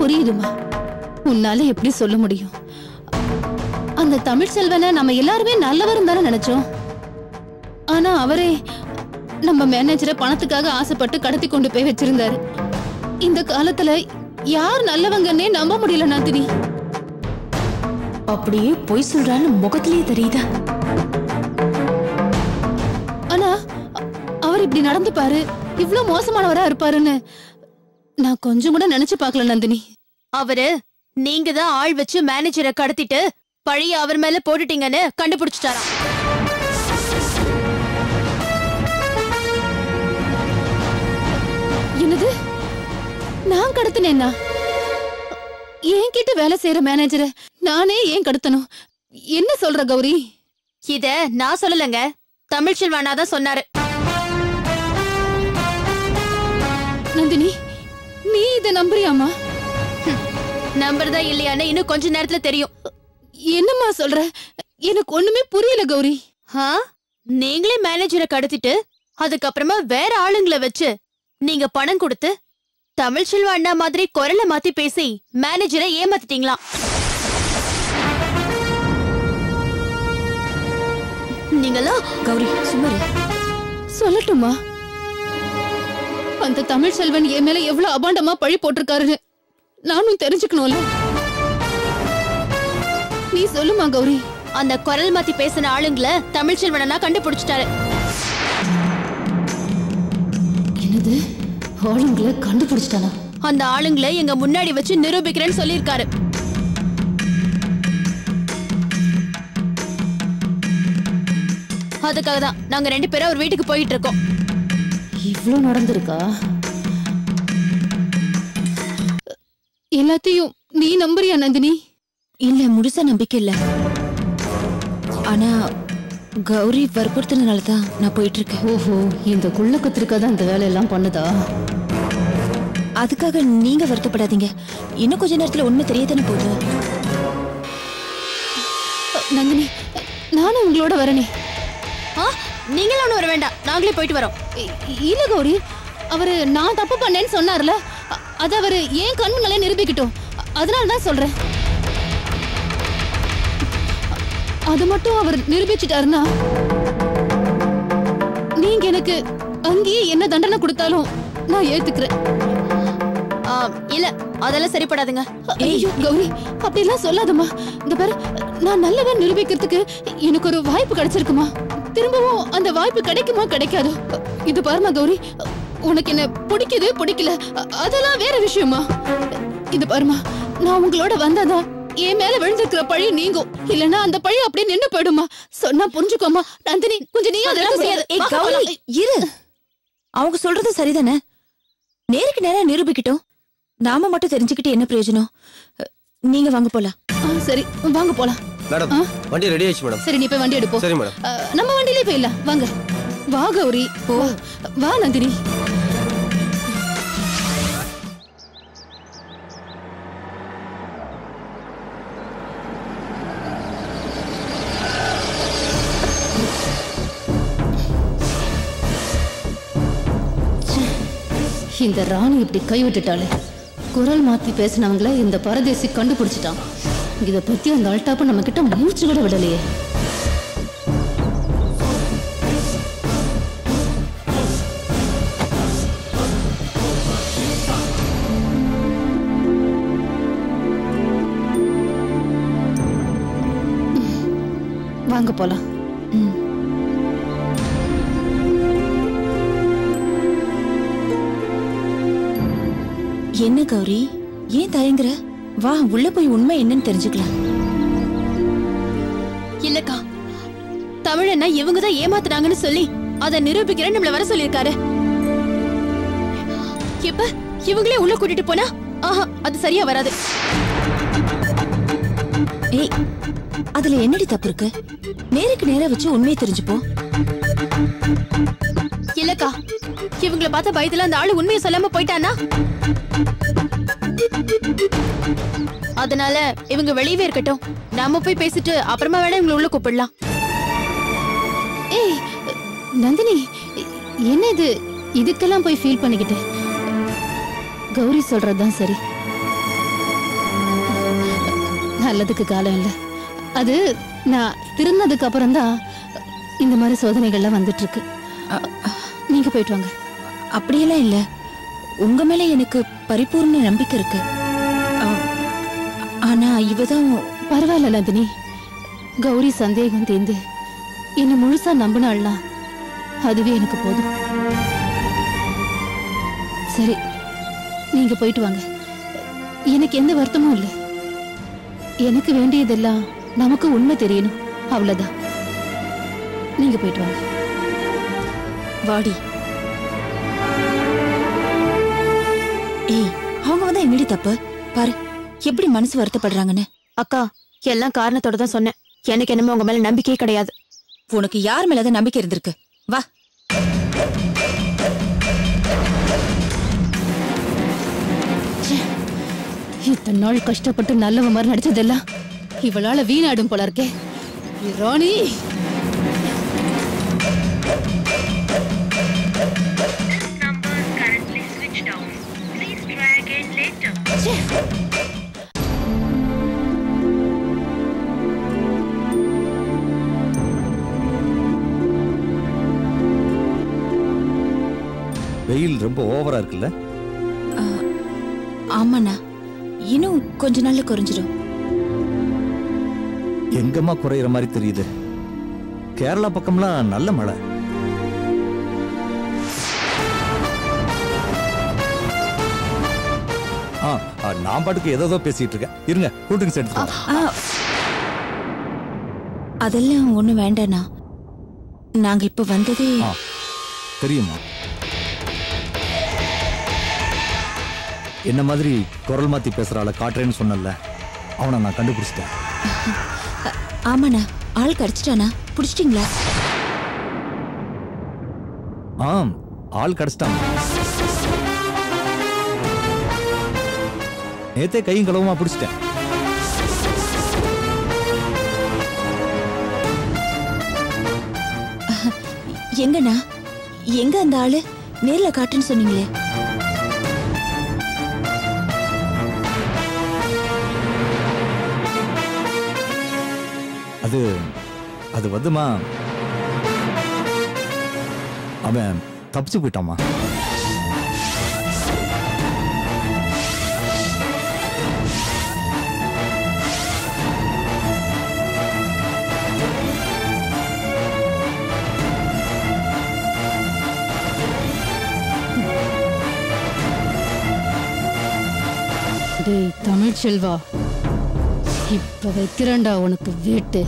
புரியுதுமா உன்னால எப்படி சொல்ல முடியும் அந்த தமிழ் செல்வனை நம்ம எல்லாருமே நல்லவரும் தானே நினைச்சோம் ஆனா அவரே நம்ம மேனேஜரை பணத்துக்காக ஆசைப்பட்டு கடத்தி கொண்டு போய் வச்சிருந்தாரு இந்த காலத்துல யார் நல்லவங்கன்னே நம்ப முடியல நந்தினி அப்படியே பொய் சொல்றான்னு முகத்திலேயே தெரியுதா ஆனா அ- அவர் இப்படி நடந்துப்பாரு இவ்ளோ மோசமானவரா இருப்பாருன்னு நான் கொஞ்சம் கூட நினைச்சு பார்க்கல நந்தினி அவரு நீங்க தான் ஆள் வச்சு மேனேஜரை கடத்திட்டு பழைய அவர் மேல போட்டுட்டீங்கன்னு கண்டுபிடிச்சிட்டாராம் என்னது நான் கடத்தினேன்னா என்கிட்ட வேலை செய்யற மேனேஜரை நானே ஏன் கடத்தணும் என்ன சொல்ற கௌரி இத நான் சொல்லலங்க தமிழ்ச்செல்வானா தான் சொன்னாரு நந்தினி நீ இத நம்புறியாமா நம்புறதா இல்லையான்னு இன்னும் கொஞ்ச நேரத்துல தெரியும் என்னம்மா சொல்ற எனக்கு ஒண்ணுமே புரியல கௌரி ஆ? நீங்களே மேனேஜரை கடத்திட்டு அதுக்கப்புறமா வேற ஆளுங்களை வச்சு நீங்க பணம் கொடுத்து தமிழ்ச்செல்வா அண்ணா மாதிரி குரலை மாத்தி பேசி மேனேஜரை ஏமாத்திட்டீங்களாம் நீங்களாம் கௌரி சும்மாரு சொல்லட்டுமா அந்த தமிழ் செல்வன் என் மேல எவ்வளவு அபாண்டமா பழி போட்டிருக்காருன்னு நானும் தெரிஞ்சுக்கணும்ல நீ சொல்லுமா கௌரி அந்த குரல் மாத்தி பேசின ஆளுங்களை தமிழ்ச்செல்வனா கண்டுபிடிச்சிட்டாரு என்னது ஆளுங்களை கண்டுபிடிச்சிட்டானா அந்த ஆளுங்களை எங்க முன்னாடி வச்சு நிரூபிக்கிறேன்னு சொல்லியிருக்காரு அதுக்காக தான் நாங்க ரெண்டு பேரும் அவர் வீட்டுக்கு போயிட்டு இருக்கோம் இவ்ளோ நடந்திருக்கா எல்லாத்தையும் நீ நம்புறியா நந்தினி இல்ல முழுசா நம்பிக்கை இல்ல ஆனா கௌரி வற்புறுத்தினால தான் நான் போயிட்டு இருக்கேன் ஓஹோ இந்த குள்ள கத்திரிக்கா தான் இந்த வேலையெல்லாம் பண்ணுதா அதுக்காக நீங்க வருத்தப்படாதீங்க இன்னும் கொஞ்ச நேரத்துல உண்மை தெரியத்தானே போகுது நந்தினி நானும் உங்களோட வரனே ஆ நீங்களும் ஒண்ணு வர வேண்டாம் நாங்களே போயிட்டு வரோம் இ- இல்ல கௌரி அவரு நான் தப்பு பண்ணேன்னு சொன்னார்ல அ- அது அவரு ஏன் கண்ணுங்களே நிரூபிக்கட்டும் அ- அதனால தான் சொல்றேன் அ- அது மட்டும் அவர் நிரூபிச்சிட்டாருன்னா நீங்க எனக்கு அங்கேயே என்ன தண்டனை கொடுத்தாலும் நான் ஏத்துக்கிறேன் ஆ, இல்ல அதெல்லாம் சரிப்படாதுங்க ஐயோ கௌரி அப்படிலாம் சொல்லாதம்மா இந்த பாரு நான் நல்லவன் நிரூபிக்கிறதுக்கு எனக்கு ஒரு வாய்ப்பு கிடைச்சிருக்குமா திரும்பவும் அந்த வாய்ப்பு கிடைக்குமா கிடைக்காதோ இது பாருமா கௌரி உனக்கு என்ன பிடிக்குது பிடிக்கல அ- அதெல்லாம் வேற விஷயமா இது பாருமா நான் உங்களோட வந்தாதான் என் மேல விழுந்திருக்கிற பழி நீங்கும் இல்லனா அந்த பழி அப்படியே நின்னு போயிடுமா சொன்னா புரிஞ்சுக்கோமா நந்தினி கொஞ்சம் நீ அதெல்லாம் செய்யாத ஏய் வா, கௌரி போலாம். இரு அவங்க சொல்றது சரிதானே நேருக்கு நேரா நிரூபிக்கட்டும் நாம மட்டும் தெரிஞ்சுக்கிட்டு என்ன பிரயோஜனம் அஹ், நீங்க வாங்க போலாம் ஆ, சரி வாங்க போலாம் மேடம் ஆ? வண்டி ரெடி ஆயிடுச்சு மேடம் சரி நீ போய் வண்டி எடுப்போம் சரி மேடம் அஹ், நம்ம வண்டியிலே போயிடலாம் வாங்க வா கௌரி வா. வா நந்தினி ச்சே, இந்த ராணி இப்படி கைவிட்டுட்டாளே குரல் மாத்தி பேசினவங்கள இந்த பரதேசி கண்டுபிடிச்சிட்டான் இத பத்தி அந்த அல்டாப்ப நம்ம கிட்ட மூச்சு கூட விடலையே வாங்க போலாம் என்ன கௌரி ஏன் தயங்குற வா உள்ள போய் உண்மை என்னன்னு தெரிஞ்சுக்கலாம் இல்லக்கா தமிழன்னா இவங்க தான் ஏமாத்துனாங்கன்னு சொல்லி அதை நிரூபிக்கிறேன் நம்மள வர சொல்லியிருக்காரு இப்ப இவங்களே உள்ள கூட்டிட்டு போனா ஆஹா அது சரியா வராது ஏய் அதுல என்னடி தப்பு இருக்கு நேருக்கு நேரா வச்சு உண்மையை தெரிஞ்சுப்போம் இல்லக்கா இவங்கள பார்த்த பயத்துல அந்த ஆளு உண்மையை சொல்லாம போயிட்டானா அதனால இவங்க வெளியவே இருக்கட்டும் நாம போய் பேசிட்டு அப்புறமா வேணா இவங்களை உள்ள கூப்பிடலாம் ஏய் நந்தினி என்ன இது இதுக்கெல்லாம் போய் ஃபீல் பண்ணிக்கிட்டு கௌரி சொல்றதுதான் சரி நல்லதுக்கு காலம் இல்ல அது நான் திருந்ததுக்கு அப்புறம் தான் இந்த மாதிரி சோதனைகள்லாம் வந்துட்டு இருக்கு நீங்க போயிட்டு வாங்க அப்படியெல்லாம் இல்ல உங்க மேல எனக்கு பரிபூர்ண நம்பிக்கை இருக்கு ஆ, ஆனா இவதான் பரவாயில்ல நந்தினி கௌரி சந்தேகம் தீர்ந்து என்ன முழுசா நம்பினாள்னா அதுவே எனக்கு போதும் சரி நீங்க போயிட்டு வாங்க எனக்கு எந்த வருத்தமும் இல்லை எனக்கு வேண்டியதெல்லாம் நமக்கு உண்மை தெரியணும் அவ்வளவுதான் நீங்க போயிட்டு வாங்க வாடி ஏய் அவங்க வந்தா என்னடி தப்பு பாரு எப்படி மனசு வருத்தப்படுறாங்கன்னு அக்கா எல்லாம் காரணத்தோட தான் சொன்னேன் எனக்கு என்னமோ உங்க மேல நம்பிக்கையே கிடையாது உனக்கு யார் மேலதான் நம்பிக்கை இருந்திருக்கு வா இத்தனை நாள் கஷ்டப்பட்டு நல்லவ மாதிரி நடிச்சதெல்லாம் இவளால வீணாடும் போல இருக்கே ஏ ராணி number is currently switched off. Please try again later. வெயில் ரொம்ப ஓவரா இருக்குல்ல ஆமாண்ணா இன்னும் கொஞ்ச நாள்ல குறைஞ்சிடும் எங்கம்மா குறையிற மாதிரி தெரியுது கேரளா பக்கம்லாம் நல்ல மழை ஆ ஆ, நான் பாட்டுக்கு ஏதோ பேசிட்டு இருக்கேன் இருங்க கூல் ட்ரிங்க்ஸ் எடுத்துட்டு வரேன். ஆ, அதெல்லாம் ஒண்ணு வேண்டாண்ணா நாங்க இப்ப வந்ததே ஆ தெரியுமா என்ன மாதிரி குரல் மாத்தி பேசுற ஆளை காட்டுறேன்னு சொன்னல அவனை நான் கண்டுபிடிச்சிட்டேன் ஆமாண்ணா ஆள் கிடைச்சிட்டானா புடிச்சிட்டீங்களா ஆம் ஆள் கிடைச்சிட்டான் நேத்தே கையும் களவுமா பிடிச்சிட்டேன் எங்கண்ணா எங்க அந்த ஆளு நேர்ல காட்டுன்னு சொன்னீங்களே அது அது வந்துமா அவன் தப்பிச்சு போயிட்டாமா டேய் தமிழ் செல்வா இப்ப வைக்கிறேன்டா உனக்கு வேட்டு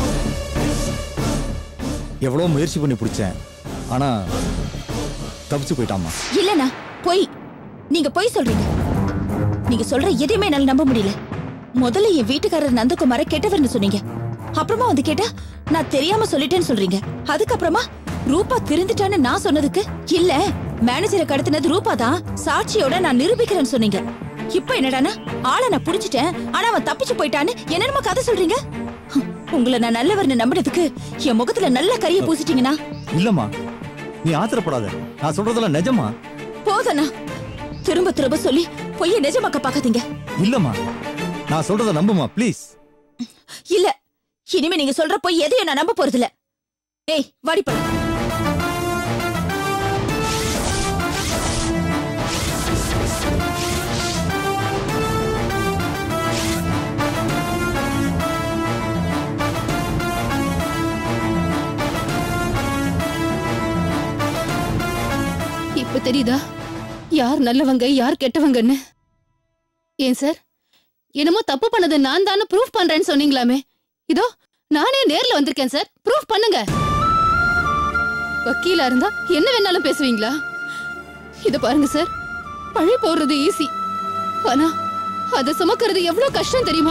எவ்வளவு முயற்சி பண்ணி பிடிச்சேன் ஆனா தப்பிச்சு போயிட்டாமா இல்லண்ணா பொய் நீங்க பொய் சொல்றீங்க நீங்க சொல்ற எதையுமே என்னால நம்ப முடியல முதல்ல என் வீட்டுக்காரர் நந்தகுமார கெட்டவர்னு சொன்னீங்க அப்புறமா வந்து கேட்டா நான் தெரியாம சொல்லிட்டேன்னு சொல்றீங்க அதுக்கப்புறமா ரூபா திருந்துட்டான்னு நான் சொன்னதுக்கு இல்ல மேனேஜரை கடத்தினது ரூபா தான் சாட்சியோட நான் நிரூபிக்கிறேன்னு சொன்னீங்க இப்ப என்னடானா ஆளை நான் புடிச்சிட்டேன் ஆனா அவன் தப்பிச்சு போயிட்டான்னு என்னென்னமோ கதை சொல்றீங்க ஹம், உங்களை நான் நல்லவர்னு நம்பினதுக்கு என் முகத்துல நல்ல கரிய பூசிட்டீங்கன்னா இல்லம்மா நீ ஆத்திரப்படாத நான் சொல்றதெல்லாம் நிஜமா போதண்ணா திரும்ப திரும்ப சொல்லி பொய்ய நிஜமாக்க பாக்காதீங்க இல்லம்மா நான் சொல்றத நம்புமா ப்ளீஸ் இல்ல இனிமே நீங்க சொல்ற பொய் எதையும் நான் நம்ப போறதில்ல ஏய் வாடி போல இப்ப தெரியுதா யார் நல்லவங்க யார் கெட்டவங்கன்னு ஏன் சார் என்னமோ தப்பு பண்ணது நான் தானே ப்ரூஃப் பண்றேன்னு சொன்னீங்களாமே இதோ நானே நேர்ல வந்திருக்கேன் சார் ப்ரூஃப் பண்ணுங்க வக்கீலா இருந்தா என்ன வேணாலும் பேசுவீங்களா இத பாருங்க சார் பழி போடுறது ஈஸி ஆனா அத சுமக்கிறது எவ்வளவு கஷ்டம் தெரியுமா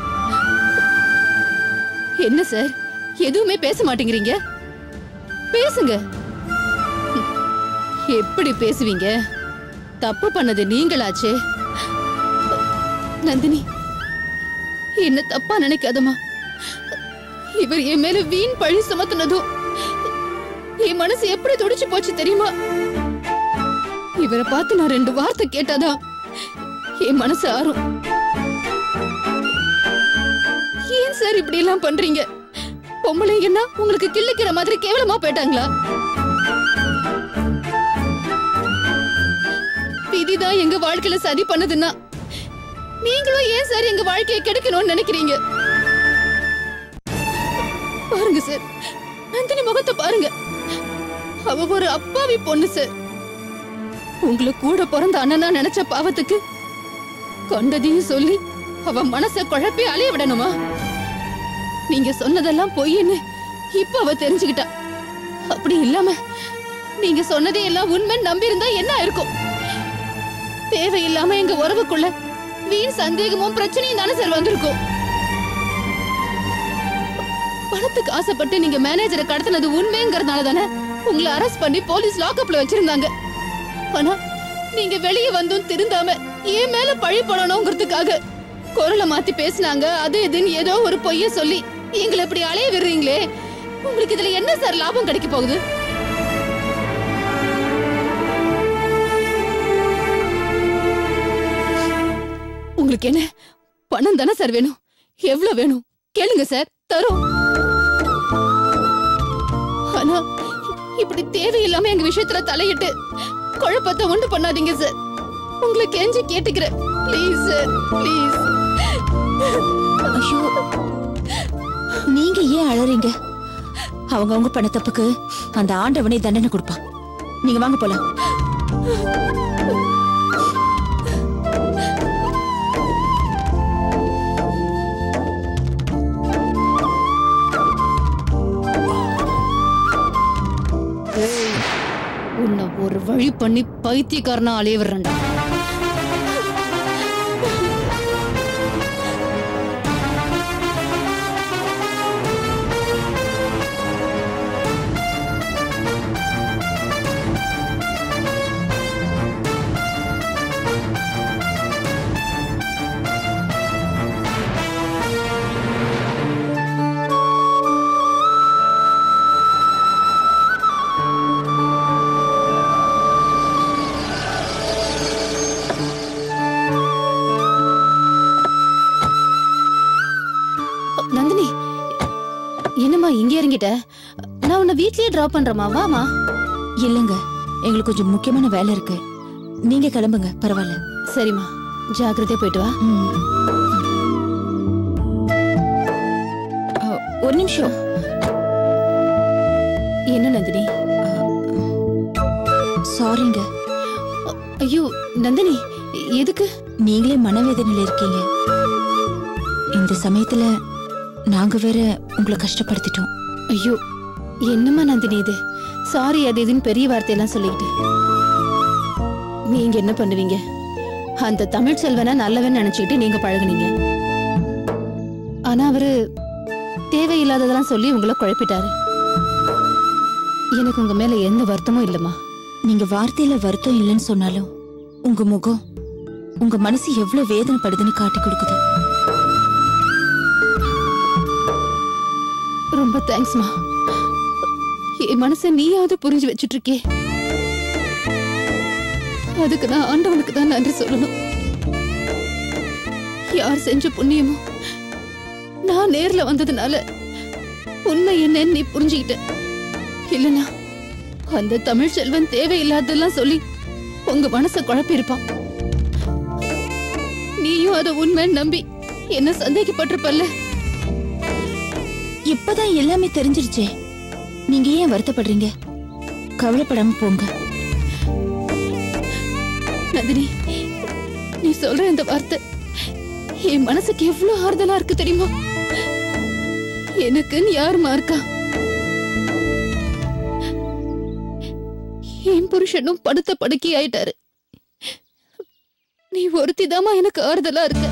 என்ன சார் எதுவுமே பேச மாட்டேங்கிறீங்க பேசுங்க எப்படி பேசுவீங்க தப்பு பண்ணது நீங்களாச்சே நந்தினி என்ன தப்பா நினைக்காதம்மா இவர் என் மேல வீண் பழி சுமத்துனதும் என் மனசு எப்படி துடிச்சு போச்சு தெரியுமா இவரை பார்த்து நான் ரெண்டு வார்த்தை கேட்டாதான் என் மனசு ஆறும் ஏன் சார் இப்படி எல்லாம் பண்றீங்க பொம்பளைங்கன்னா உங்களுக்கு கிள்ளிக்கிற மாதிரி கேவலமா போயிட்டாங்களா விதிதான் எங்க வாழ்க்கையில சரி பண்ணுதுன்னா நீங்களும் ஏன் சார் எங்க வாழ்க்கையை கெடுக்கணும்னு நினைக்கிறீங்க பாருங்க சார் நந்தினி முகத்தை பாருங்க அவ ஒரு அப்பாவி பொண்ணு சார் உங்களை கூட பிறந்த அண்ணனா நினைச்ச பாவத்துக்கு கொண்டதையும் சொல்லி அவ மனச குழப்பி அலைய விடணுமா நீங்க சொன்னதெல்லாம் பொய்ன்னு இப்ப அவ தெரிஞ்சுக்கிட்டா அப்படி இல்லாம நீங்க சொன்னதே எல்லாம் உண்மை நம்பி இருந்தா என்ன இருக்கும் தேவையில்லாம எங்க உறவுக்குள்ள வீண் சந்தேகமும் பிரச்சனையும் தானே சார் வந்திருக்கும் பணத்துக்கு ஆசைப்பட்டு நீங்க மேனேஜரை கடத்தினது உண்மைங்கிறதுனால தானே உங்களை அரெஸ்ட் பண்ணி போலீஸ் லாக்அப்ல வச்சிருந்தாங்க ஆனா நீங்க வெளியே வந்தும் திருந்தாம ஏன் மேல பழி போடணுங்கிறதுக்காக குரலை மாத்தி பேசினாங்க அது இதுன்னு ஏதோ ஒரு பொய்ய சொல்லி எங்களை இப்படி அலைய விடுறீங்களே உங்களுக்கு இதுல என்ன சார் லாபம் கிடைக்க போகுது உங்களுக்கு என்ன பணம் தானே சார் வேணும் எவ்வளவு வேணும் கேளுங்க சார் தரோம் ஆனா இப்படி தேவையில்லாம எங்க விஷயத்துல தலையிட்டு குழப்பத்தை உண்டு பண்ணாதீங்க சார் உங்களை கெஞ்சி கேட்டுக்கிறேன் ப்ளீஸ் சார் ப்ளீஸ் ஐயோ நீங்க ஏன் அழறீங்க அவங்க அவங்க பண்ண தப்புக்கு அந்த ஆண்டவனே தண்டனை கொடுப்பான் நீங்க வாங்க போலாம் உன்னை ஒரு வழி பண்ணி பைத்தியக்காரனா அலைய விடுறேன்டா நந்தினி என்னம்மா இங்க இறங்கிட்ட நான் உன்னை வீட்லயே டிராப் பண்றேமா வாமா இல்லங்க எங்களுக்கு கொஞ்சம் முக்கியமான வேலை இருக்கு நீங்க கிளம்புங்க பரவாயில்ல சரிம்மா ஜாக்கிரதையா போயிட்டு வா ம். அ, ஒரு நிமிஷம் என்ன நந்தினி சாரிங்க ஐயோ நந்தினி எதுக்கு நீங்களே மனவேதனையில இருக்கீங்க இந்த சமயத்துல நாங்க வேற உங்களை கஷ்டப்படுத்திட்டோம் ஐயோ என்னம்மா நந்தினி இது சாரி அது இதுன்னு பெரிய வார்த்தையெல்லாம் சொல்லிக்கிட்டு நீங்க என்ன பண்ணுவீங்க அந்த தமிழ் செல்வனை நல்லவன் நினைச்சுக்கிட்டு நீங்க பழகுனீங்க ஆனா அவரு தேவையில்லாததெல்லாம் சொல்லி உங்களை குழப்பிட்டாரு எனக்கு உங்க மேல எந்த வருத்தமும் இல்லம்மா நீங்க வார்த்தையில வருத்தம் இல்லைன்னு சொன்னாலும் உங்க முகம் உங்க மனசு எவ்வளவு வேதனைப்படுதுன்னு காட்டி கொடுக்குது ரொம்ப தேங்க்ஸ்மா என் மனச நீயாவது புரிஞ்சு வச்சுட்டு இருக்கே அதுக்கு நான் ஆண்டவனுக்கு தான் நன்றி சொல்லணும் யார் செஞ்ச புண்ணியமோ நான் நேர்ல வந்ததுனால உண்மை என்னன்னு நீ புரிஞ்சுக்கிட்ட இல்லனா அந்த தமிழ் செல்வன் தேவையில்லாததெல்லாம் சொல்லி உங்க மனச குழப்பியிருப்பான் நீயும் அதை உண்மைன்னு நம்பி என்ன சந்தேகப்பட்டிருப்பல்ல இப்பதான் எல்லாமே தெரிஞ்சிருச்சே நீங்க ஏன் வருத்தப்படுறீங்க கவலைப்படாம போங்க நந்தினி நீ சொல்ற இந்த வார்த்தை என் மனசுக்கு எவ்வளவு ஆறுதலா இருக்கு தெரியுமா எனக்குன்னு யாருமா இருக்கா என் புருஷனும் படுத்த படுக்கை ஆயிட்டாரு நீ ஒருத்திதாம்மா எனக்கு ஆறுதலா இருக்க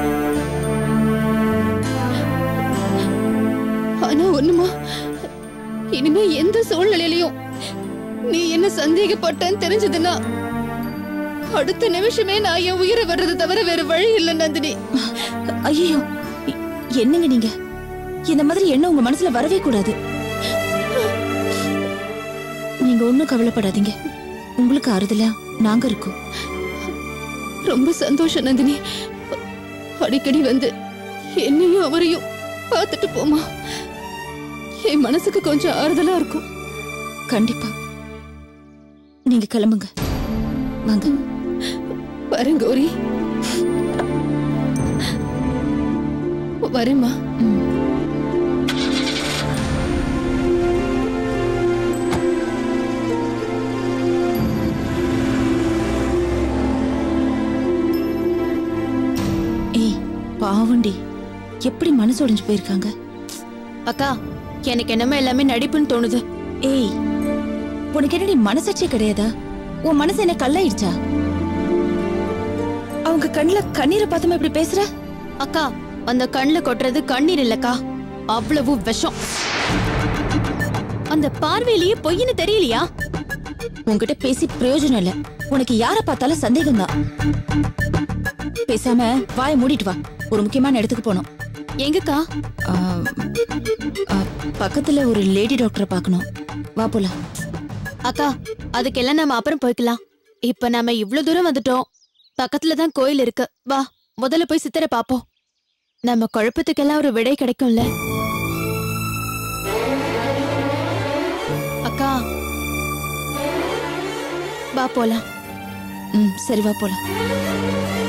ஆனா ஒண்ணுமா இனிமே எந்த சூழ்நிலையிலயும் நீ என்ன சந்தேகப்பட்டன்னு தெரிஞ்சதுன்னா அடுத்த நிமிஷமே நான் என் உயிரை வர்றது தவிர வேற வழி இல்ல நந்தினி ஐயோ என்னங்க நீங்க இந்த மாதிரி எண்ணம் உங்க மனசுல வரவே கூடாது நீங்க ஒண்ணும் கவலைப்படாதீங்க உங்களுக்கு ஆறுதலா நாங்க இருக்கோம் ரொம்ப சந்தோஷம் நந்தினி அடிக்கடி வந்து என்னையும் அவரையும் பார்த்துட்டு போமா என் மனசுக்கு கொஞ்சம் ஆறுதலா இருக்கும் கண்டிப்பா நீங்க கிளம்புங்க வாங்க வரேன் கௌரி வரேம்மா ஏய் பாவண்டி எப்படி மனசு உடைஞ்சு போயிருக்காங்க அக்கா எனக்கு என்னமோ எல்லாமே நடிப்புன்னு தோணுது ஏய் உனக்கு என்னடி மனசாட்சியே கிடையாதா உன் மனசு என்ன கல்லாயிடுச்சா அவங்க கண்ணுல கண்ணீரை பார்த்தமா இப்படி பேசுற அக்கா அந்த கண்ணுல கொட்டுறது கண்ணீர் இல்லக்கா அவ்வளவு விஷம் அந்த பார்வையிலேயே பொய்ன்னு தெரியலையா உன்கிட்ட பேசி பிரயோஜனம் இல்ல உனக்கு யார பார்த்தாலும் சந்தேகம்தான் பேசாம வாயை மூடிட்டு வா ஒரு முக்கியமான இடத்துக்கு போனோம் எங்கக்கா ஆ, ஆ, பக்கத்துல ஒரு லேடி டாக்டரை பார்க்கணும் வா போலாம் அக்கா அதுக்கெல்லாம் நம்ம அப்புறம் போய்க்கலாம் இப்ப நாம இவ்ளோ தூரம் வந்துட்டோம் பக்கத்துல தான் கோயில் இருக்கு வா முதல்ல போய் சித்தரை பாப்போம் நம்ம குழப்பத்துக்கெல்லாம் ஒரு விடை கிடைக்கும்ல அக்கா வா போலாம் ம் சரி வா போலாம்